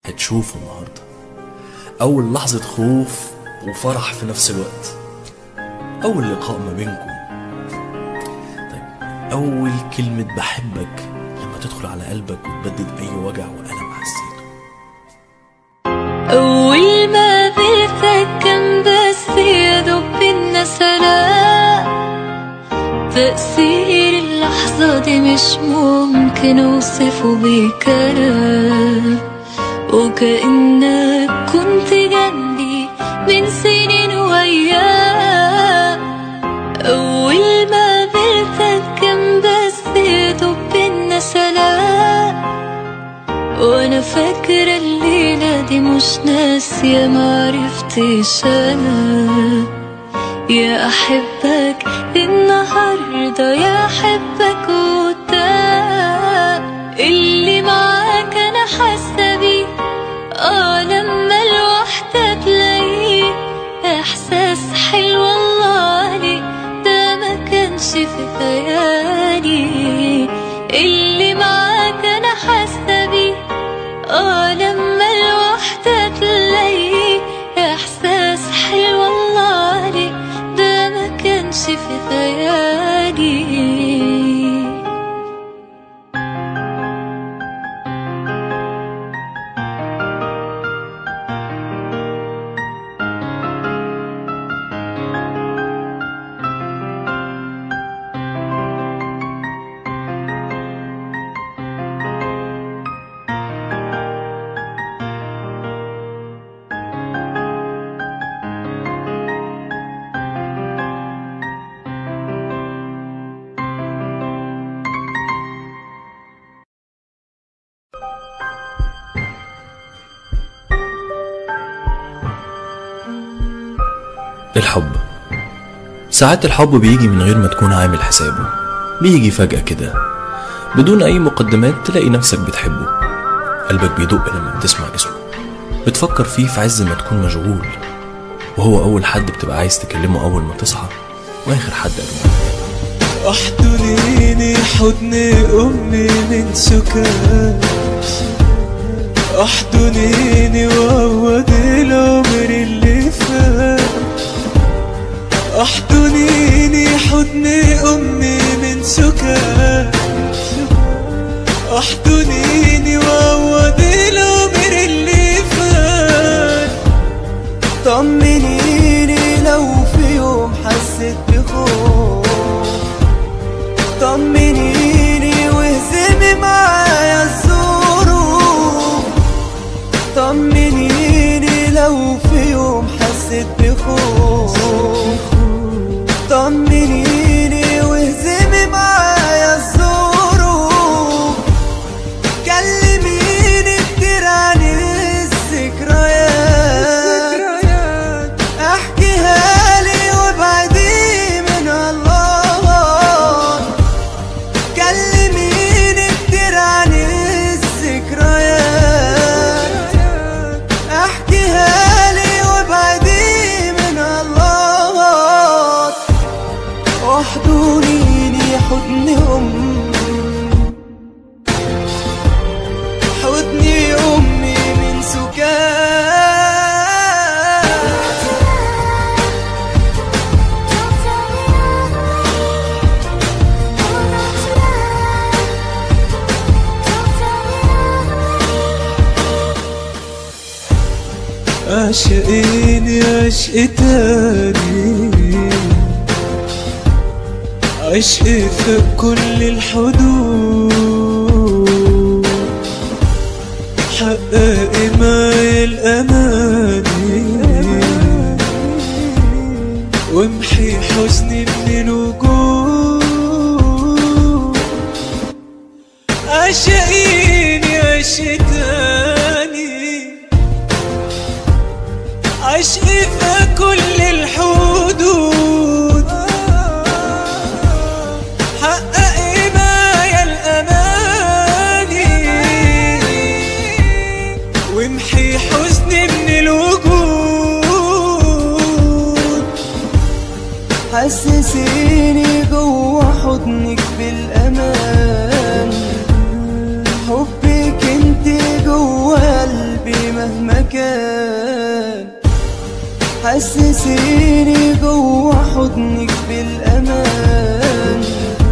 هتشوفه النهاردة أول لحظة خوف وفرح في نفس الوقت أول لقاء ما بينكم طيب أول كلمة بحبك لما تدخل على قلبك وتبدد أي وجع وألم حسيته أول ما قابلتك كان بس يا دوب بينا سلام تأثير اللحظة دي مش ممكن أوصفه بكلام وكأنك كنت جنبي من سنين وأيام أول ما قابلتك كان بس يا دوب بينا سلام وانا فاكرة الليلة دي مش ناسية معرفتش انا يا احبك النهاردة يا احبك قدام اللي معاك انا حاسة بيه اه لما الوحدة تلاقيه احساس حلو الله عليك ده ما كانش في خيالي اللي معاك انا حاسة بيه اه لما الوحدة تلاقيه احساس حلو الله عليك ده ما كانش في خيالي الحب ساعات الحب بيجي من غير ما تكون عامل حسابه بيجي فجأة كده بدون أي مقدمات تلاقي نفسك بتحبه قلبك بيدق لما بتسمع اسمه بتفكر فيه في عز ما تكون مشغول وهو أول حد بتبقى عايز تكلمه أول ما تصحى وآخر حد قبل احضنيني حضن امي من سكان احضنيني وعوض العمر اللي فات احضنيني حضن امي من سكان احضنيني وعوض العمر اللي فات طمنيني لو في يوم حسيت بخوف طمنيني واهزمي معايا الظروف طمنيني لو في يوم حسيت بخوف طمنيني واهزمي معايا الظروف كلميني كتير عن الذكريات احكيها لي وابعدي من الله كلميني كتير عن الذكريات احكيها لي وابعدي من الله واحضنيني حضن امي حضني امي من سكات عشقيني عشق تاني عشق في كل الحدود حققي معي الأماني وامحي حزني من الوجود عشقيني عشق تاني عشقي في كل الحدود حققي معايا الأماني وامحي حزني من الوجود حسسيني جوا حضنك بالأمان حبك انت جوا قلبي مكان حسسيني جوا حضنك بالأمان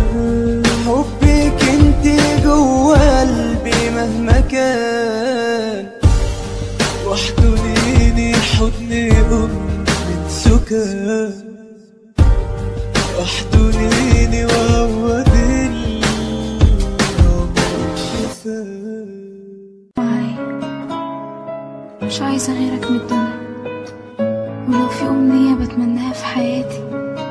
حبك انت جوا قلبي مهما كان واحضنيني حضن أمة سكان واحضنيني وعودني معايا مش عايزة غيرك من الدنيا ولو في أمنية بتمناها في حياتي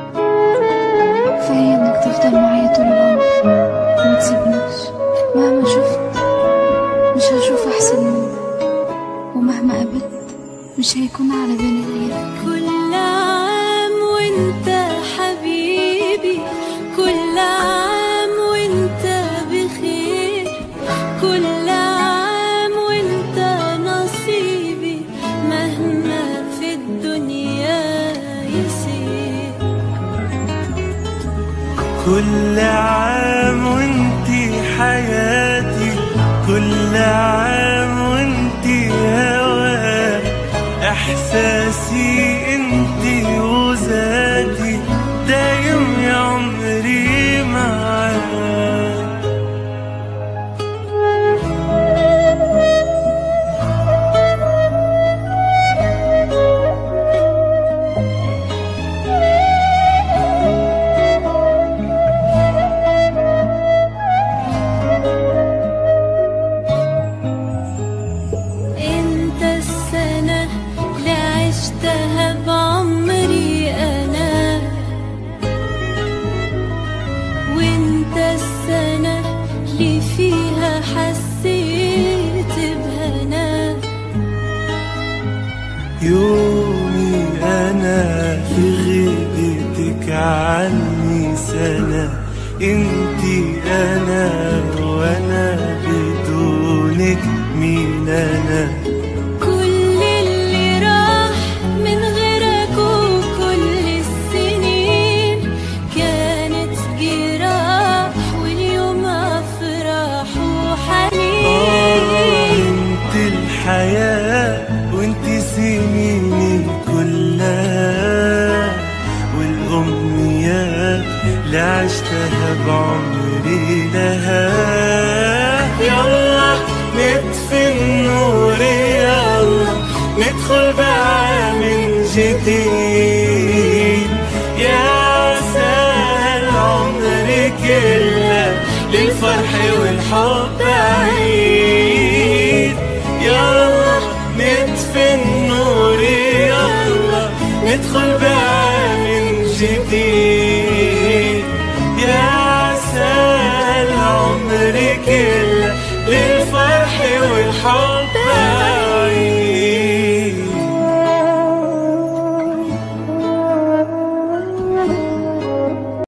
فهي إنك تفضل معايا طول العمر وما تسيبنيش مهما شفت مش هشوف أحسن منك ومهما قابلت مش هيكون على بالي غيرك كل عام وانت حبيبي كل عام وانت بخير كل عام وانت نصيبي مهما في الدنيا يصير كل عام وانتي حياتي كل عام وانتي هوا احساسي انتي وذاتي دايم يا عمري معاك انت السنة اللي عشتها بعمري انا وانت السنة اللي فيها حسيت بهنا يومي أنا في غيبتك عني سنة انتي أنا وأنا بدونك مين أنا كل اللي راح من غيرك وكل السنين كانت جراح واليوم افراح آه وحنين انت الحياة وانت سنيني كلها والأمنيات اللي عشتها بعمري لها يلا نطفي النور يلا ندخل بقى من جديد يا سهل عمري كله للفرح والحب عيد يلا نطفي النور يلا ندخل بقى من جديد يا سهل عمري كله